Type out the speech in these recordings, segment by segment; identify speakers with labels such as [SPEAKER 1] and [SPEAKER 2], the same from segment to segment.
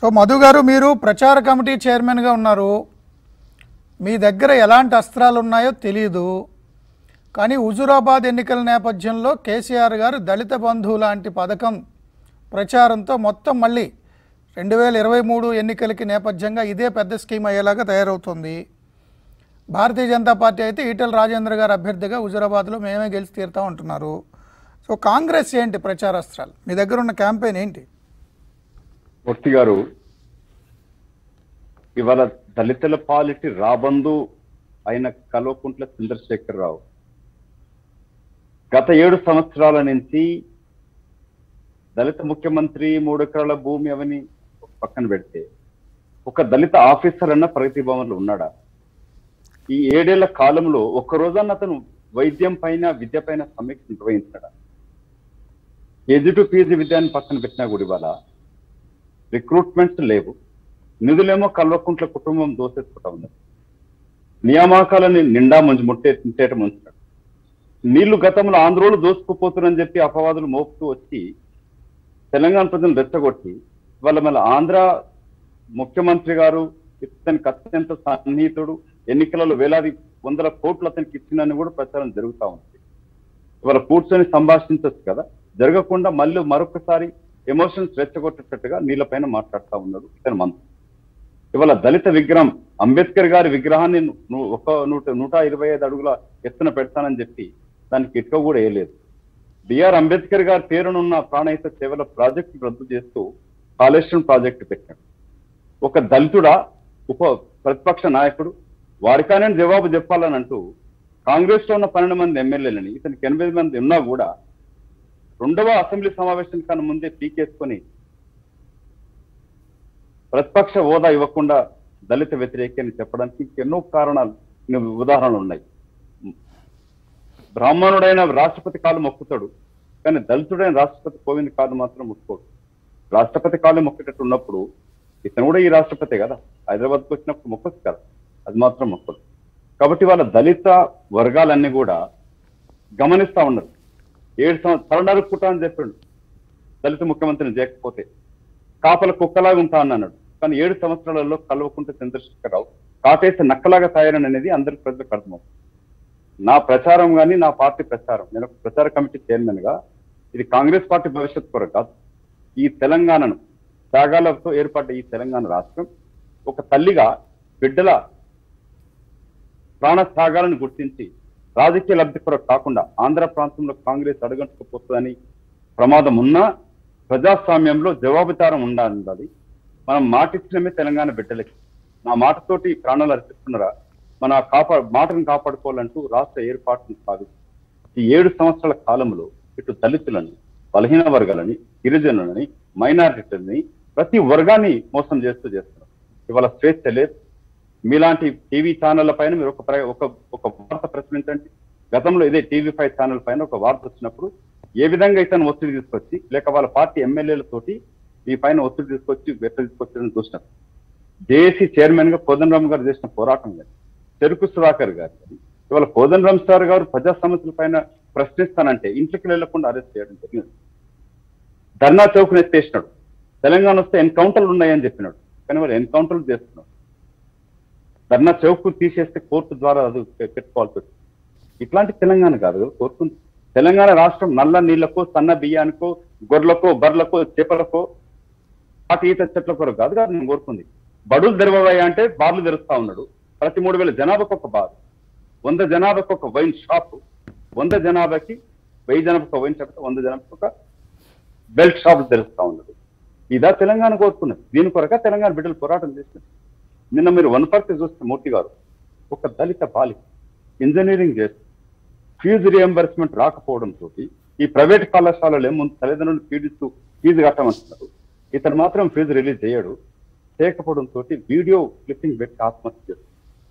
[SPEAKER 1] so Madhu గారు మీరు ప్రచార కమిటీ చైర్మన్గా ఉన్నారు మీ దగ్గర ఎలాంటి అస్త్రాలు ఉన్నాయో తెలియదు కానీ హుజురాబాద్ ఎన్నికల నేపథ్యంలో కేసీఆర్ గారు దళిత బంధువు లాంటి పథకం ప్రచారంతో మొత్తం మళ్ళీ రెండు వేల ఇరవై మూడు ఎన్నికలకి నేపథ్యంగా ఇదే పెద్ద స్కీమ్ అయ్యేలాగా తయారవుతుంది భారతీయ జనతా పార్టీ అయితే ఈటెల రాజేంద్ర గారు అభ్యర్థిగా హుజురాబాద్లో మేమే గెలిచి తీరుతా ఉంటున్నారు సో కాంగ్రెస్ ఏంటి ప్రచారాస్త్రాలు మీ దగ్గర ఉన్న క్యాంపెయిన్ ఏంటి
[SPEAKER 2] మూర్తి గారు ఇవాళ దళితుల పాలిటి రాబందు అయిన కల్వకుంట్ల చంద్రశేఖరరావు గత ఏడు సంవత్సరాల నుంచి దళిత ముఖ్యమంత్రి మూడు ఎకరాల భూమి అవని ఒక పక్కన పెడితే ఒక దళిత ఆఫీసర్ అన్న ప్రగతి భవన్లో ఉన్నాడా ఈ ఏడేళ్ల కాలంలో ఒక్క రోజన్న అతను వైద్యం పైన విద్య పైన సమీక్ష నిర్వహించాడా కేజీ టు పీజీ విద్యాన్ని పక్కన పెట్టినా కూడా ఇవాళ రిక్రూట్మెంట్స్ లేవు నిధులేమో కల్వకుంట్ల కుటుంబం దోసేసుకుంటా ఉన్నారు నియామకాలని నిండా ముంచి ముట్టే ముట్టేట ముంచుతాడు నీళ్లు గతంలో ఆంధ్రోలు దోసుకుపోతున్నారని చెప్పి అపవాదులు మోపుతూ వచ్చి తెలంగాణ ప్రజలను రెచ్చగొట్టి వాళ్ళ మళ్ళీ ఆంధ్ర ముఖ్యమంత్రి గారు ఇతనికి అత్యంత సన్నిహితుడు ఎన్నికలలో వేలాది వందల కోట్లు అతనికి ఇచ్చిందని కూడా ప్రచారం జరుగుతా ఉంది ఇవాళ కూర్చొని సంభాషించవచ్చు కదా జరగకుండా మళ్ళీ మరొకసారి ఎమోషన్స్ రెచ్చగొట్టేటట్టుగా నీళ్ళపైన మాట్లాడుతూ ఉన్నాడు ఇతను మంత్రి ఇవాళ దళిత విగ్రహం అంబేద్కర్ గారి విగ్రహాన్ని ను- ఒక నూట నూట ఇరవై ఐదు అడుగుల ఎత్తున పెడతానని చెప్పి దానికి ఇటుక కూడా వేయలేదు బిఆర్ అంబేద్కర్ గారి పేరునున్న ప్రాణహిత సేవల ప్రాజెక్టు రద్దు చేస్తూ కాళేశ్వరం ప్రాజెక్టు పెట్టాడు ఒక దళితుడా ఉప ప్రతిపక్ష నాయకుడు వారికానే జవాబు చెప్పాలని అంటూ కాంగ్రెస్ లో ఉన్న పన్నెండు మంది ఎమ్మెల్యేలని ఇతనికి ఎనిమిది మంది ఉన్నా కూడా రెండవ అసెంబ్లీ సమావేశం కన్నా ముందే పీకేసుకొని ప్రతిపక్ష హోదా ఇవ్వకుండా దళిత వ్యతిరేకి అని చెప్పడానికి ఎన్నో కారణాలు ఇన్ని ఉదాహరణలు ఉన్నాయి బ్రాహ్మణుడైన రాష్ట్రపతి కాలు మొక్కుతాడు కానీ దళితుడైన రాష్ట్రపతి కోవింద్ కాలు మాత్రం మొక్కుకోడు రాష్ట్రపతి కాలు మొక్కేటట్టు ఉన్నప్పుడు ఇతను కూడా ఈ రాష్ట్రపతి కదా హైదరాబాద్కి వచ్చినప్పుడు మొక్కొచ్చు కదా అది మాత్రం మొక్కదు కాబట్టి వాళ్ళ దళిత వర్గాలన్నీ కూడా గమనిస్తా ఉన్నారు ఏడు సంవత్సరాలు తలనరుక్కుంటా అని చెప్పాడు దళిత ముఖ్యమంత్రిని చేయకపోతే కాపల కుక్కలాగా ఉంటా అన్నాడు కానీ ఏడు సంవత్సరాలలో కల్వకుంట చంద్రశేఖరరావు కాటేసి నక్కలాగా తయారని అనేది అందరి ప్రజలకు అర్థమవుతుంది నా ప్రచారం కానీ నా పార్టీ ప్రచారం నేను ఒక ప్రచార కమిటీ చైర్మన్ గా ఇది కాంగ్రెస్ పార్టీ భవిష్యత్ కొరకు కాదు ఈ తెలంగాణను త్యాగాలతో ఏర్పడ్డ ఈ తెలంగాణ రాష్ట్రం ఒక తల్లిగా బిడ్డల ప్రాణ త్యాగాలను గుర్తించి రాజకీయ లబ్ధి కొరకు కాకుండా ఆంధ్ర ప్రాంతంలో కాంగ్రెస్ అడుగంటుకుపోతుందని ప్రమాదం ఉన్నా ప్రజాస్వామ్యంలో జవాబుదారం ఉండాలి మనం మాట ఇచ్చినమే తెలంగాణ బిడ్డలకి నా మాటతోటి ప్రాణాలు అర్పిస్తున్నారా మన కాపా మాటను కాపాడుకోవాలంటూ రాష్ట్ర ఏర్పాటును సాగు ఈ ఏడు సంవత్సరాల కాలంలో ఇటు దళితులని బలహీన వర్గాలని గిరిజనులని మైనారిటీలని ప్రతి వర్గాన్ని మోసం చేస్తూ చేస్తున్నారు ఇవాళ స్వేచ్ఛ లేదు మీలాంటి టీవీ ఛానళ్ల పైన మీరు ఒక ప్ర- ఒక ఒక వార్త ప్రచురించండి గతంలో ఇదే టీవీ ఫైవ్ ఛానల్ పైన ఒక వార్త వచ్చినప్పుడు ఏ విధంగా ఇతను ఒత్తిడి తీసుకొచ్చి లేక వాళ్ళ పార్టీ ఎమ్మెల్యేలతోటి ఈ పైన ఒత్తిడి తీసుకొచ్చి వెట్ట తీసుకొచ్చిన చూసినారు జేఏసీ చైర్మన్ గా కోదండరామ్ గారు చేసిన పోరాటం కానీ చెరుకు సుధాకర్ గారు కానీ ఇవాళ కోదండరామ్ సార్ గారు ప్రజా సమస్యల పైన ప్రశ్నిస్తానంటే ఇంట్లోకి వెళ్లకుండా అరెస్ట్ చేయడం జరిగింది ధర్నా చౌక్ ఎత్తేసినాడు తెలంగాణ వస్తే ఎన్కౌంటర్లు ఉన్నాయని చెప్పినాడు కానీ వాళ్ళు ఎన్కౌంటర్లు చేస్తున్నాడు ధర్నా చౌక్ తీసేస్తే కోర్టు ద్వారా అది పె- పెట్టుకోవాల్సి వచ్చింది ఇట్లాంటి తెలంగాణ కాదు కదా కోరుకుంది తెలంగాణ రాష్ట్రం నల్ల నీళ్లకో సన్న బియ్యానికో గొర్రెలకో బర్రెలకో చేపలకో పాటి ఈత చెట్ల కొరకు కాదు కాదు నేను కోరుకుంది బడులు తెరవయ్యా అంటే బార్లు తెరుస్తా ఉన్నాడు ప్రతి మూడు వేల జనాభాకు ఒక బార్ వంద జనాభాకు ఒక వైన్ షాప్ వంద జనాభాకి వెయ్యి జనాభాకు ఒక వైన్ షాప్ వంద జనాభాకు ఒక బెల్ట్ షాప్ తెరుస్తా ఉన్నాడు ఇదా తెలంగాణ కోరుకున్నది దీని కొరక తెలంగాణ బిడ్డలు పోరాటం చేసినది నిన్న మీరు వనపర్తి చూస్తే మూర్తి గారు ఒక దళిత బాలిక ఇంజనీరింగ్ చేస్తూ ఫీజు రియంబర్స్మెంట్ రాకపోవడంతో ఈ ప్రైవేట్ కళాశాలలో ఏమో తల్లిదండ్రులు పీడిస్తూ ఫీజు కట్టమంటున్నారు ఇతను మాత్రం ఫీజు రిలీజ్ చేయడు చేయకపోవడంతో వీడియో క్లిప్పింగ్ పెట్టి ఆత్మహత్య చేస్తారు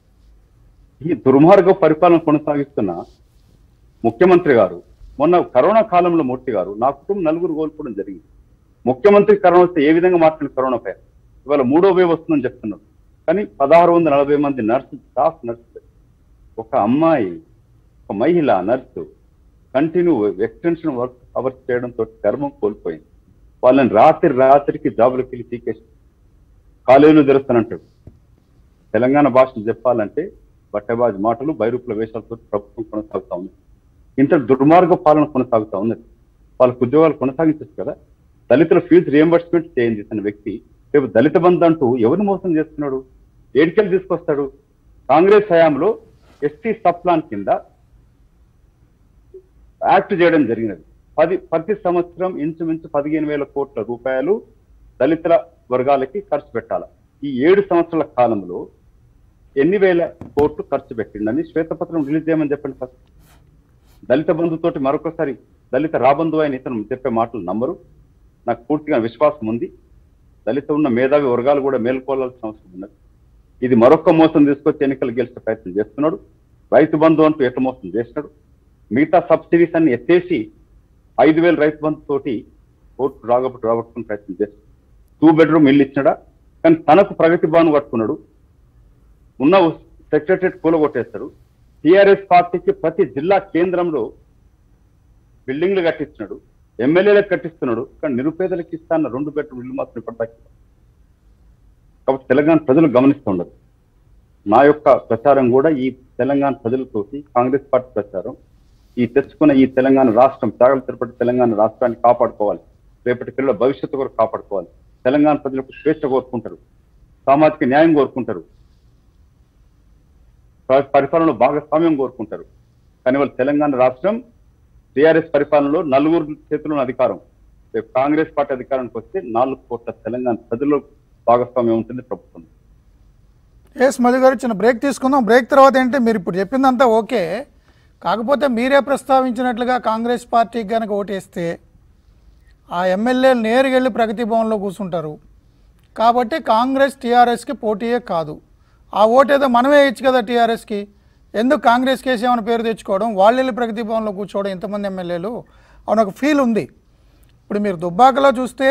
[SPEAKER 2] ఈ దుర్మార్గ పరిపాలన కొనసాగిస్తున్న ముఖ్యమంత్రి గారు మొన్న కరోనా కాలంలో మూర్తి గారు నా కుటుంబం నలుగురు కోల్పోవడం జరిగింది ముఖ్యమంత్రి కరోనా వస్తే ఏ విధంగా మాట్లాడిన కరోనా పైన ఇవాళ మూడో వేవ్ వస్తుందని చెప్తున్నారు కానీ పదహారు వందల నలభై మంది నర్సు స్టాఫ్ నర్సు ఒక అమ్మాయి ఒక మహిళ nurse continue extension work hours చేయడంతో ధర్మం కోల్పోయింది వాళ్ళని రాత్రి రాత్రికి జాబులకు వెళ్ళి తీకేసి కాలేజీలు తెరుస్తానంటాడు తెలంగాణ భాషను చెప్పాలంటే బట్టబాజు మాటలు బైరూపుల వేషాలతో ప్రభుత్వం కొనసాగుతా ఉంది ఇంత దుర్మార్గ పాలన కొనసాగుతా ఉన్నది వాళ్ళకు ఉద్యోగాలు కొనసాగించచ్చు కదా దళితుల ఫీజు రియంబర్స్మెంట్ చేయండి తన వ్యక్తి రేపు దళిత బంధు అంటూ ఎవరిని మోసం చేస్తున్నాడు ఏడికెళ్ళి తీసుకొస్తాడు కాంగ్రెస్ హయాంలో ఎస్టీ సబ్ ప్లాన్ కింద యాక్ట్ చేయడం జరిగినది పది ప్రతి సంవత్సరం ఇంచుమించు పదిహేను వేల కోట్ల రూపాయలు దళితుల వర్గాలకి ఖర్చు పెట్టాలి ఈ ఏడు సంవత్సరాల కాలంలో ఎన్ని వేల కోట్లు ఖర్చు పెట్టిండని శ్వేతపత్రం రిలీజ్ చేయమని చెప్పండి ఫస్ట్ దళిత బంధుతోటి మరొకసారి దళిత రాబంధు అని ఇతను చెప్పే మాటలు నమ్మరు నాకు పూర్తిగా విశ్వాసం ఉంది దళిత ఉన్న మేధావి వర్గాలు కూడా మేల్కోవాల్సిన అవసరం ఉన్నది ఇది మరొక మోసం తీసుకొచ్చి ఎన్నికలు గెలిచే ప్రయత్నం చేస్తున్నాడు రైతు బంధు అంటూ ఎట్ల మోసం చేస్తున్నాడు మిగతా సబ్సిడీస్ అన్ని ఎత్తేసి ఐదు వేల రైతు బంధు తోటి ఓట్లు రాగబట్టు రాబట్టుకునే ప్రయత్నం చేస్తున్నాడు టూ బెడ్రూమ్ ఇల్లు ఇచ్చినాడా కానీ తనకు ప్రగతి బాను కట్టుకున్నాడు ఉన్న సెక్రటరేట్ కూలగొట్టేస్తాడు టిఆర్ఎస్ పార్టీకి ప్రతి జిల్లా కేంద్రంలో బిల్డింగ్లు కట్టిస్తున్నాడు ఎమ్మెల్యేలకు కట్టిస్తున్నాడు కానీ నిరుపేదలకు ఇస్తాన్న రెండు బెడ్రూమ్ ఇల్లు మాత్రం ఇప్పటిదాకా కాబట్టి తెలంగాణ ప్రజలు గమనిస్తుండదు నా యొక్క ప్రచారం కూడా ఈ తెలంగాణ ప్రజలతోటి కాంగ్రెస్ పార్టీ ప్రచారం ఈ తెచ్చుకున్న ఈ తెలంగాణ రాష్ట్రం త్యాగల తిరుపతి తెలంగాణ రాష్ట్రాన్ని కాపాడుకోవాలి రేపటి పిల్లల భవిష్యత్తు కూడా కాపాడుకోవాలి తెలంగాణ ప్రజలకు స్వేచ్ఛ కోరుకుంటారు సామాజిక న్యాయం కోరుకుంటారు ప- పరిపాలనలో భాగస్వామ్యం కోరుకుంటారు కానీ వాళ్ళు తెలంగాణ రాష్ట్రం టిఆర్ఎస్ పరిపాలనలో నలుగురు చేతుల్లో ఉన్న అధికారం రేపు కాంగ్రెస్ పార్టీ అధికారానికి వస్తే నాలుగు కోట్ల తెలంగాణ ప్రజల్లో భాగస్వామ్యం ఉంటుంది ప్రభుత్వం
[SPEAKER 1] ఎస్ మధు గారు చిన్న బ్రేక్ తీసుకుందాం బ్రేక్ తర్వాత ఏంటంటే మీరు ఇప్పుడు చెప్పిందంతా ఓకే కాకపోతే మీరే ప్రస్తావించినట్లుగా కాంగ్రెస్ పార్టీకి కనుక ఓటేస్తే ఆ ఎమ్మెల్యేలు నేరుగా వెళ్ళి ప్రగతి భవన్లో కూర్చుంటారు కాబట్టి కాంగ్రెస్ టీఆర్ఎస్కి పోటీయే కాదు ఆ ఓటు ఏదో మనమే ఇచ్చు కదా టీఆర్ఎస్కి ఎందుకు కాంగ్రెస్ కేసు ఏమైనా పేరు తెచ్చుకోవడం వాళ్ళు వెళ్ళి ప్రగతి భవన్లో కూర్చోవడం ఇంతమంది ఎమ్మెల్యేలు అని ఒక ఫీల్ ఉంది ఇప్పుడు మీరు దుబ్బాకలో చూస్తే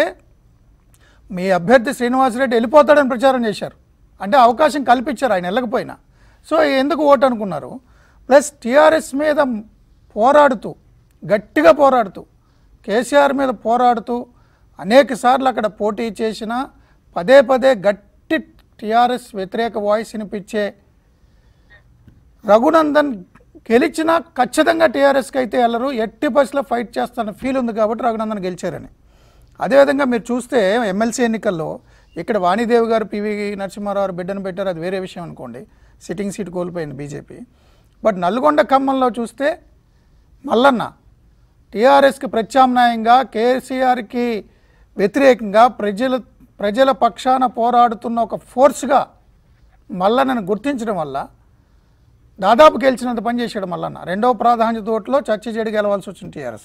[SPEAKER 1] మీ అభ్యర్థి శ్రీనివాసరెడ్డి వెళ్ళిపోతాడని ప్రచారం చేశారు అంటే అవకాశం కల్పించారు ఆయన వెళ్ళకపోయినా సో ఎందుకు ఓటు అనుకున్నారు ప్లస్ టీఆర్ఎస్ మీద పోరాడుతూ గట్టిగా పోరాడుతూ కేసీఆర్ మీద పోరాడుతూ అనేక సార్లు అక్కడ పోటీ చేసిన పదే పదే గట్టి టీఆర్ఎస్ వ్యతిరేక వాయిస్ వినిపించే రఘునందన్ గెలిచినా ఖచ్చితంగా టీఆర్ఎస్కి అయితే వెళ్ళరు ఎట్టి బస్సులో ఫైట్ చేస్తాన ఫీల్ ఉంది కాబట్టి రఘునందన్ గెలిచారని అదేవిధంగా మీరు చూస్తే ఎమ్మెల్సీ ఎన్నికల్లో ఇక్కడ వాణిదేవి గారు పివి నరసింహారావు గారు బిడ్డను పెట్టారు అది వేరే విషయం అనుకోండి సిట్టింగ్ సీట్ కోల్పోయింది బీజేపీ బట్ నల్గొండ ఖమ్మంలో చూస్తే మల్లన్న టీఆర్ఎస్కి ప్రత్యామ్నాయంగా కేసీఆర్కి వ్యతిరేకంగా ప్రజలు ప్రజల పక్షాన పోరాడుతున్న ఒక ఫోర్స్గా మల్లన్నను గుర్తించడం వల్ల దాదాపు గెలిచినంత పని చేశాడు మల్లన్న రెండవ ప్రాధాన్యత ఓట్లో చర్చ చెడి గెలవాల్సి వచ్చింది టీఆర్ఎస్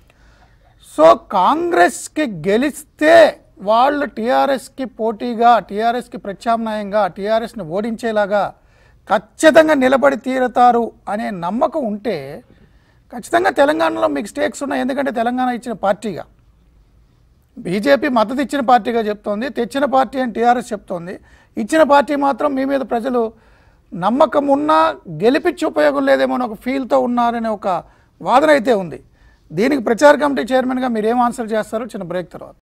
[SPEAKER 1] సో కాంగ్రెస్కి గెలిస్తే వాళ్ళు టీఆర్ఎస్కి పోటీగా టీఆర్ఎస్కి ప్రత్యామ్నాయంగా టీఆర్ఎస్ని ఓడించేలాగా ఖచ్చితంగా నిలబడి తీరతారు అనే నమ్మకం ఉంటే ఖచ్చితంగా తెలంగాణలో మీకు స్టేక్స్ ఉన్నాయి ఎందుకంటే తెలంగాణ ఇచ్చిన పార్టీగా బీజేపీ మద్దతు ఇచ్చిన పార్టీగా చెప్తోంది తెచ్చిన పార్టీ అని టీఆర్ఎస్ చెప్తోంది ఇచ్చిన పార్టీ మాత్రం మీ మీద ప్రజలు నమ్మకం ఉన్నా గెలిపించి ఉపయోగం లేదేమో అని ఒక ఫీల్తో ఉన్నారనే ఒక వాదన అయితే ఉంది దీనికి ప్రచార కమిటీ చైర్మన్గా మీరు ఏం ఆన్సర్ చేస్తారో చిన్న బ్రేక్ తర్వాత